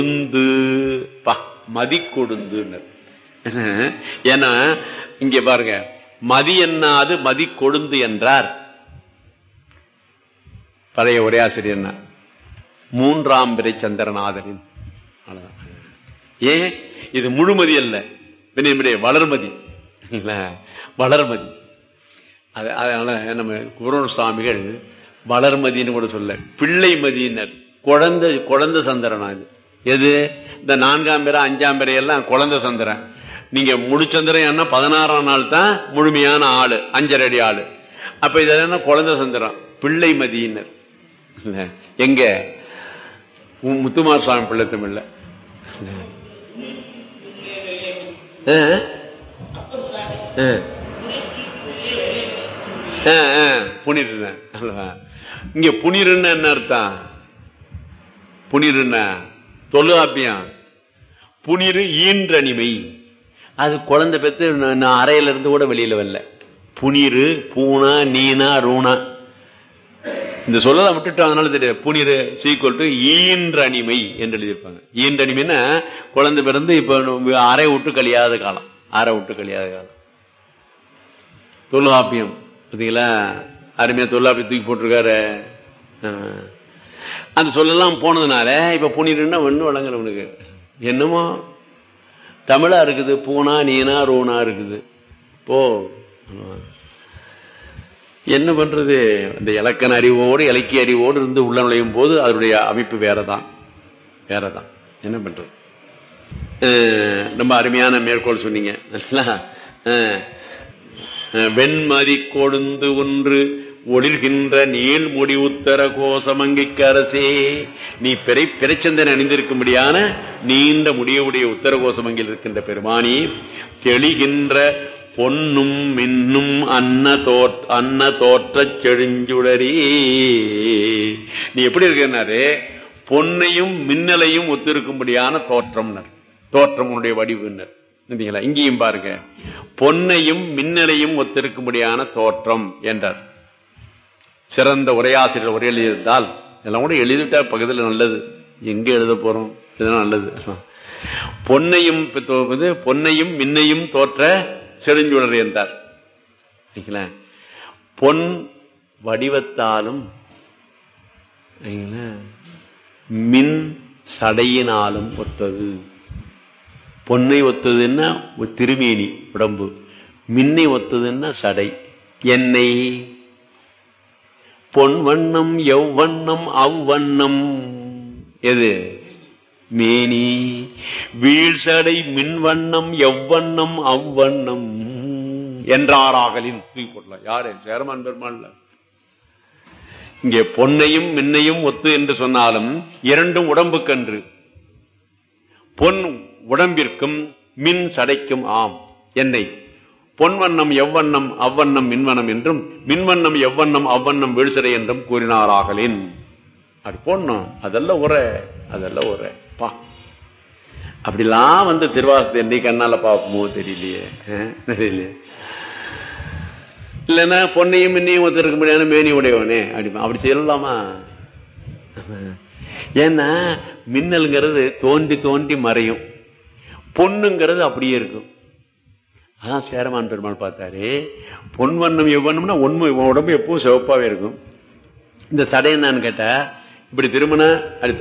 கொழுந்து பா மதி கொடுந்துன்னு ஏன்னா இங்க பாருங்க மதி என்னாது மதி கொழுந்து என்றார் பழைய ஒரே ஆசிரியர் மூன்றாம் பிறை சந்திரநாதனின் அவ்வளவுதான். ஏன் இது முழுமதி அல்ல பின்ன வளர்மதி இல்ல, வளர்மதி அது அதனால நம்ம குருவர் சுவாமிகள் வளர்மதின்னு கூட சொல்ல பிள்ளை மதியினர் குழந்தை குழந்தை சந்திரனா இது எது இந்த நான்காம் பிறை அஞ்சாம் பிறை எல்லாம் குழந்தை சந்திரன் நீங்க முழுச்சந்திரன் என்ன பதினாறாம் நாள் தான் முழுமையான ஆளு அஞ்சரை அடி ஆளு அப்ப இது என்ன குழந்தை சந்திரன் பிள்ளை மதியினர் இல்ல, எங்க மு- முத்துமார் சுவாமி பிள்ளை தமிழ்ல ஆ? ஆ. ஆ, ஆ, புனிருன்னு அல்லவா? இங்க புனிருன்னு என்ன அர்த்தம் புனிருன்னா தொழுகாப்பியம் புனிரு ஈன்றனிமை அது குழந்தை பெற்று நான் நான் அறையில இருந்து கூட வெளியில வரல புனிரு பூனா நீனா ரூணா இந்த சொல்லலாம் விட்டுட்டு அதனால தெரியாது புனிரு சீக்குவல் டு ஈன்றனிமை என்று எழுதியிருப்பாங்க ஈன்றனிமைன்னா குழந்தை பிறந்து இப்ப நம்ம அறை விட்டு கழியாத காலம் அறை விட்டு கழியாத காலம் தொல்காப்பியம் பார்த்தீங்களா அருமையா தொல்காப்பியம் தூக்கி போட்டிருக்காரு ஆ. அந்த சொல்லலாம் போனதுனால இப்ப புனிருன்னா ஒண்ணு வழங்குறவனுக்கு என்னமோ தமிழா இருக்குது பூனா நீனா ரூனா இருக்குது போ என்ன பண்றது அந்த இலக்கண அறிவோடு இலக்கிய அறிவோடு இருந்து உள்ள நுழையும் போது அதனுடைய அமைப்பு வேறதான் வேறதான் என்ன பண்றது அஹ் ரொம்ப அருமையான மேற்கோள் சொன்னீங்க நல்லா? அஹ் அஹ் வெண்மதி கொழுந்து ஒன்று ஒளிர்கின்ற நீள் முடி உத்தர கோசமங்கிக்கு அரசே நீ பிறை பிறைச்சந்தன் அணிந்திருக்கும்படியான நீண்ட முடியவுடைய உத்தர கோசமங்கில் இருக்கின்ற பெருமானி தெளிகின்ற பொன்னும் மின்னும் அன்ன தோற் அன்ன தோற்றச் செழுஞ்சுடரி நீ எப்படி இருக்கனாரு பொன்னையும் மின்னலையும் ஒத்திருக்கும்படியான தோற்றம்னர் தோற்றம் உன்னுடைய வடிவுனர் சரிங்களா? இங்கேயும் பாருங்க பொன்னையும் மின்னலையும் ஒத்திருக்கும்படியான தோற்றம் என்றார் சிறந்த உரையாசிரியர் உரை எழுதியிருந்தால் இதெல்லாம் கூட எழுதிட்டா பக்கத்தில் நல்லது எங்க எழுத போறோம் இதெல்லாம் நல்லது பொன்னையும் பி- தோ- இது பொன்னையும் மின்னையும் தோற்ற செழுஞ்சுடர் என்றார் சரிங்களா? பொன் வடிவத்தாலும் சரிங்களா? மின் சடையினாலும் ஒத்தது பொன்னை ஒத்ததுன்னா ஒரு திருமேனி உடம்பு மின்னை ஒத்ததுன்னா சடை எண்ணெய் பொன் வண்ணம் எவ்வண்ணம் அவ்வண்ணம் எது மேனி வீழ்சடை மின்வண்ணம் எவ்வண்ணம் அவ்வண்ணம் என்றாராகலின் தூக்கி போடலாம் யாரு சேரமான் பெருமாள்ல இங்கே பொன்னையும் மின்னையும் ஒத்து என்று சொன்னாலும் இரண்டும் உடம்புக்கன்று பொன் உடம்பிற்கும் மின் சடைக்கும் ஆம் என்னை பொன்வண்ணம் எவ்வண்ணம் அவ்வண்ணம் மின்வண்ணம் என்றும் மின்வண்ணம் எவ்வண்ணம் அவ்வண்ணம் வீழ்சடை என்றும் கூறினாராகலின் அப்படி போடணும் அதெல்லாம் உரை அதெல்லாம் உரை பா அப்படிலாம் வந்து திருவாசத்தை என்னைக்கு கண்ணால பார்ப்போமோ தெரியலையே அஹ், தெரியலையே இல்லைன்னா பொன்னையும் மின்னையும் ஒருத்தருக்கு முடியாத மேனி உடையவனே அப்படி அப்படி செய்யலாமா ஏன்னா மின்னல்ங்கிறது தோண்டி தோண்டி மறையும் பொண்ணுங்கிறது அப்படியே இருக்கும் அதான் சேரமான் பெருமாள் பார்த்தாரு பொன் வண்ணம் எவ்வண்ணம்னா உண்மை உன் உடம்பு எப்பவும் சிவப்பாவே இருக்கும் இந்த சடை என்னன்னு கேட்டா இப்படி திரும்பினா அப்படி